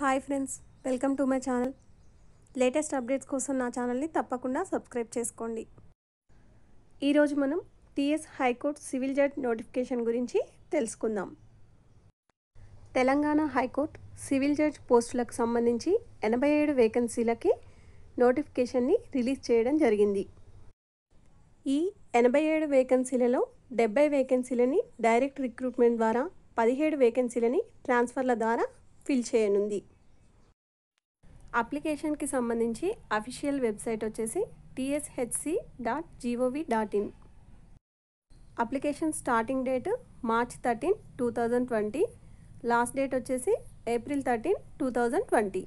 hi friends welcome to my channel latest updates కోసం నా ఛానల్ని తప్పకుండా సబ్స్క్రైబ్ చేసుకోండి ఈరోజు మనం TS high court civil judge notification గురించి తెలుసుకుందాం తెలంగాణ హైకోర్టు సివిల్ జడ్జ్ పోస్టులకు సంబంధించి ఎనభై ఏడు వేకెన్సీలకి నోటిఫికేషన్ని రిలీజ్ చేయడం జరిగింది ఈ ఎనభై ఏడు వేకెన్సీలలో డెబ్బై వేకెన్సీలని డైరెక్ట్ రిక్రూట్మెంట్ ద్వారా పదిహేడు వేకెన్సీలని ట్రాన్స్ఫర్ల ద్వారా ఫిల్ చేయనుంది అప్లికేషన్కి సంబంధించి అఫీషియల్ వెబ్సైట్ వచ్చేసి TSHC dot GOV dot in application starting date March thirteen two thousand twenty last date వచ్చేసి April thirteen two thousand twenty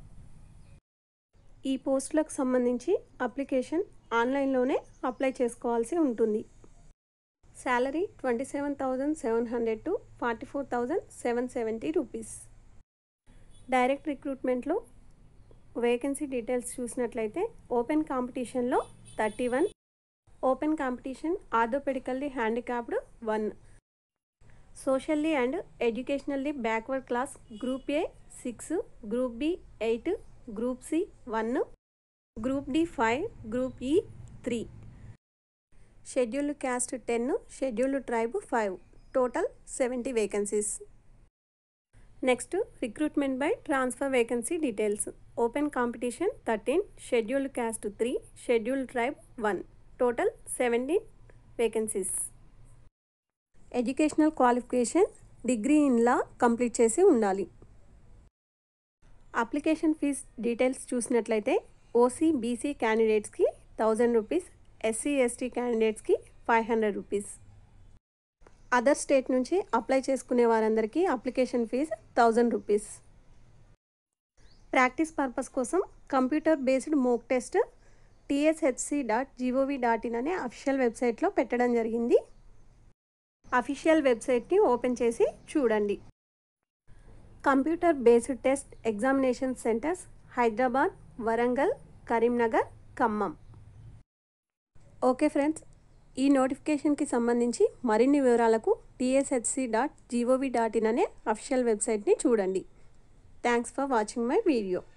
ఈ పోస్టులకు సంబంధించి అప్లికేషన్ ఆన్లైన్లోనే అప్లై చేసుకోవాల్సి ఉంటుంది salary twenty seven thousand seven hundred to forty four thousand seven seventy rupees direct రిక్రూట్మెంట్లో vacancy details చూసినట్లయితే open కాంపిటీషన్లో thirty one open competition orthopedically handicapped one socially and educationally backward class group A six group B eight group C one group D five group E three scheduled caste ten scheduled tribe five total seventy vacancies next recruitment by transfer vacancy details open competition thirteen scheduled caste three scheduled tribe one total seventeen vacancies educational qualification degree in law complete చేసి ఉండాలి application fee details చూసినట్లయితే OC BC క్యాండిడేట్స్కి thousand rupees SC ST క్యాండిడేట్స్కి five hundred rupees other state నుంచి apply చేసుకునే వారందరికీ application fees thousand rupees practice purpose కోసం computer based mock test TSHC dot GOV dot in అనే అఫీషియల్ వెబ్సైట్లో పెట్టడం జరిగింది అఫీషియల్ వెబ్సైట్ని ఓపెన్ చేసి చూడండి computer based test examination centres Hyderabad Warangal Karimnagar Khammam okay friends ఈ నోటిఫికేషన్కి సంబంధించి మరిన్ని వివరాలకు TSHC dot GOV dot in అనే అఫీషియల్ వెబ్సైట్ని చూడండి thanks for watching my video